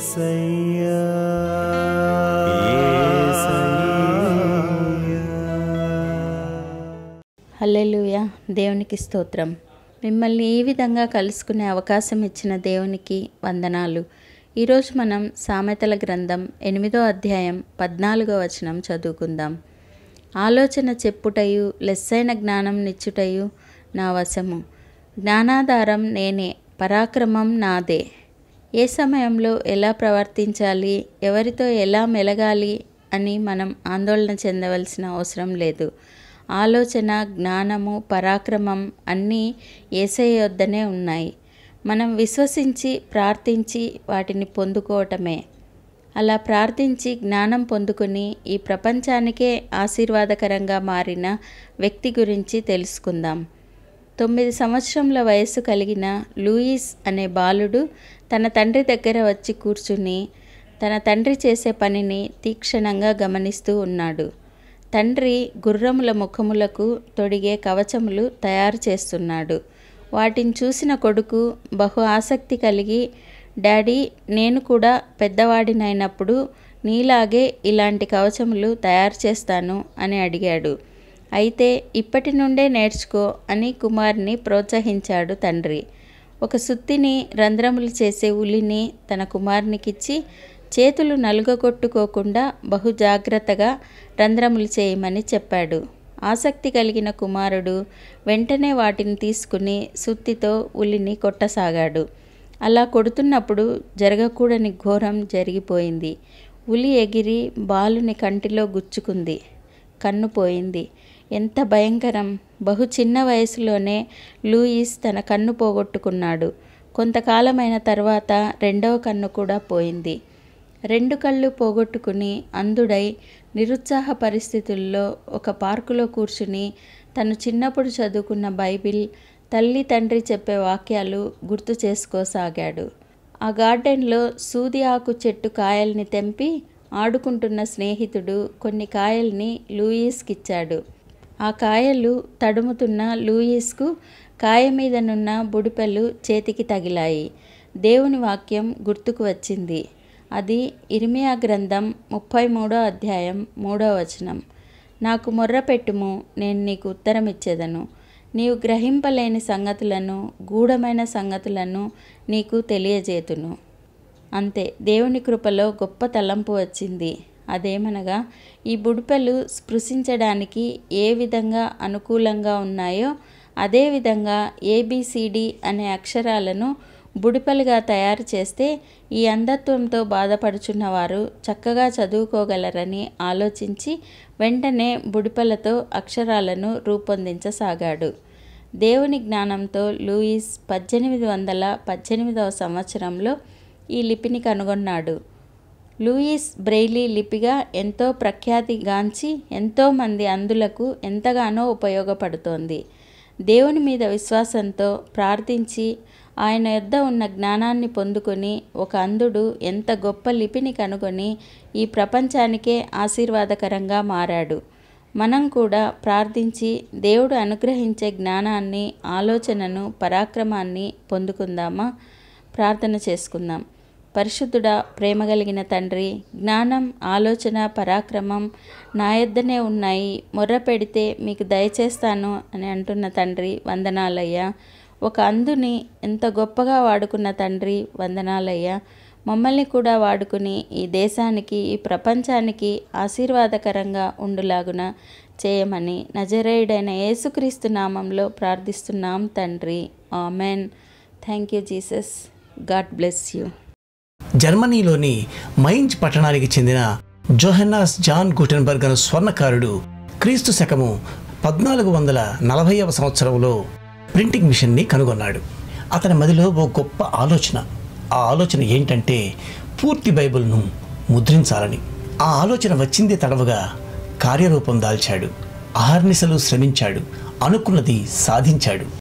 యేసయ్యా హల్లెలూయా దేవునికి స్తోత్రం మిమ్మల్ని ఈ విధంగా కలుసుకునే అవకాశం ఇచ్చిన దేవునికి వందనాలు ఈరోజు మనం సామెతల గ్రంథం ఎనిమిదో అధ్యాయం పద్నాలుగో వచనం చదువుకుందాం ఆలోచన చెప్పుటయు లెస్సైన జ్ఞానం నిచ్చుటయు నా వశము జ్ఞానాధారం నేనే పరాక్రమం నాదే ఏ సమయంలో ఎలా ప్రవర్తించాలి ఎవరితో ఎలా మెలగాలి అని మనం ఆందోళన చెందవలసిన అవసరం లేదు ఆలోచన జ్ఞానము పరాక్రమం అన్నీ ఏసయ్య వద్దనే ఉన్నాయి మనం విశ్వసించి ప్రార్థించి వాటిని పొందుకోవటమే అలా ప్రార్థించి జ్ఞానం పొందుకుని ఈ ప్రపంచానికే ఆశీర్వాదకరంగా మారిన వ్యక్తి గురించి తెలుసుకుందాం తొమ్మిది సంవత్సరముల వయస్సు కలిగిన లూయిస్ అనే బాలుడు తన తండ్రి దగ్గర వచ్చి కూర్చుని తన తండ్రి చేసే పనిని తీక్షణంగా గమనిస్తూ ఉన్నాడు తండ్రి గుర్రముల ముఖములకు తొడిగే కవచములు తయారు చేస్తున్నాడు వాటిని చూసిన కొడుకు బహు ఆసక్తి కలిగి డాడీ నేను కూడా పెద్దవాడినైనప్పుడు నీలాగే ఇలాంటి కవచములు తయారు చేస్తాను అని అడిగాడు అయితే ఇప్పటి నుండే నేర్చుకో అని కుమార్ని ప్రోత్సహించాడు తండ్రి ఒక సుత్తిని రంధ్రములు చేసే ఉలిని తన కుమారునికిచ్చి చేతులు నలుగగొట్టుకోకుండా బహు జాగ్రత్తగా రంధ్రములు చేయమని చెప్పాడు ఆసక్తి కలిగిన కుమారుడు వెంటనే వాటిని తీసుకుని సుత్తితో ఉలిని కొట్టసాగాడు అలా కొడుతున్నప్పుడు జరగకూడని ఘోరం జరిగిపోయింది ఉలి ఎగిరి బాలుని కంటిలో గుచ్చుకుంది కన్ను పోయింది ఎంత భయంకరం బహు చిన్న వయసులోనే లూయిస్ తన కన్ను పోగొట్టుకున్నాడు కొంతకాలమైన తర్వాత రెండవ కన్ను కూడా పోయింది రెండు కళ్ళు పోగొట్టుకుని అందుడై నిరుత్సాహ పరిస్థితుల్లో ఒక పార్కులో కూర్చుని తను చిన్నప్పుడు చదువుకున్న బైబిల్ తల్లి తండ్రి చెప్పే వాక్యాలు గుర్తు చేసుకోసాగాడు ఆ గార్డెన్లో సూది ఆకు చెట్టు కాయల్ని తెంపి ఆడుకుంటున్న స్నేహితుడు కొన్ని కాయల్ని లూయిస్కిచ్చాడు ఆ కాయలు తడుముతున్న లూయిస్కు కాయ మీదనున్న బుడిపెలు చేతికి తగిలాయి దేవుని వాక్యం గుర్తుకు వచ్చింది అది ఇర్మియా గ్రంథం ముప్పై మూడో అధ్యాయం మూడో వచనం నాకు మొర్రపెట్టుము నేను నీకు ఉత్తరం ఇచ్చేదను నీవు గ్రహింపలేని సంగతులను గూఢమైన సంగతులను నీకు తెలియజేతును అంతే దేవుని కృపలో గొప్ప తలంపు వచ్చింది అదేమనగా ఈ బుడిపెలు స్పృశించడానికి ఏ విధంగా అనుకూలంగా ఉన్నాయో అదేవిధంగా ఏబిసిడి అనే అక్షరాలను బుడిపెలుగా తయారు చేస్తే ఈ అంధత్వంతో బాధపడుచున్న వారు చక్కగా చదువుకోగలరని ఆలోచించి వెంటనే బుడిపెలతో అక్షరాలను రూపొందించసాగాడు దేవుని జ్ఞానంతో లూయిస్ పద్దెనిమిది వందల పద్దెనిమిదవ సంవత్సరంలో ఈ లిపిని కనుగొన్నాడు లూయిస్ బ్రెయిలీ లిపిగా ఎంతో ప్రఖ్యాతిగాంచి ఎంతోమంది అందులకు ఎంతగానో ఉపయోగపడుతోంది దేవుని మీద విశ్వాసంతో ప్రార్థించి ఆయన యొద్ద ఉన్న జ్ఞానాన్ని పొందుకొని ఒక అంధుడు ఎంత గొప్ప లిపిని కనుగొని ఈ ప్రపంచానికే ఆశీర్వాదకరంగా మారాడు మనం కూడా ప్రార్థించి దేవుడు అనుగ్రహించే జ్ఞానాన్ని ఆలోచనను పరాక్రమాన్ని పొందుకుందామా ప్రార్థన చేసుకుందాం పరిశుద్ధుడా ప్రేమ కలిగిన తండ్రి జ్ఞానం ఆలోచన పరాక్రమం నా యొద్దనే ఉన్నాయి మొర్ర పెడితే మీకు దయచేస్తాను అని అంటున్న తండ్రి వందనాలయ్యా ఒక అందుని ఎంత గొప్పగా వాడుకున్న తండ్రి వందనాలయ్యా మమ్మల్ని కూడా వాడుకుని ఈ దేశానికి ఈ ప్రపంచానికి ఆశీర్వాదకరంగా ఉండులాగున చేయమని నజరేయుడైన యేసుక్రీస్తు నామంలో ప్రార్థిస్తున్నాం తండ్రి amen thank you Jesus God bless you జర్మనీలోని మైంజ్ పట్టణానికి చెందిన జోహెన్నాస్ జాన్ గుటెన్బర్గ్ అను స్వర్ణకారుడు క్రీస్తు శకము పద్నాలుగు వందల నలభైవ సంవత్సరంలో ప్రింటింగ్ మిషన్ని కనుగొన్నాడు అతని మదిలో ఓ గొప్ప ఆలోచన ఆ ఆలోచన ఏంటంటే పూర్తి బైబిల్ను ముద్రించాలని ఆ ఆలోచన వచ్చిందే తడవగా కార్యరూపం దాల్చాడు ఆహర్నిశలు శ్రమించాడు అనుకున్నది సాధించాడు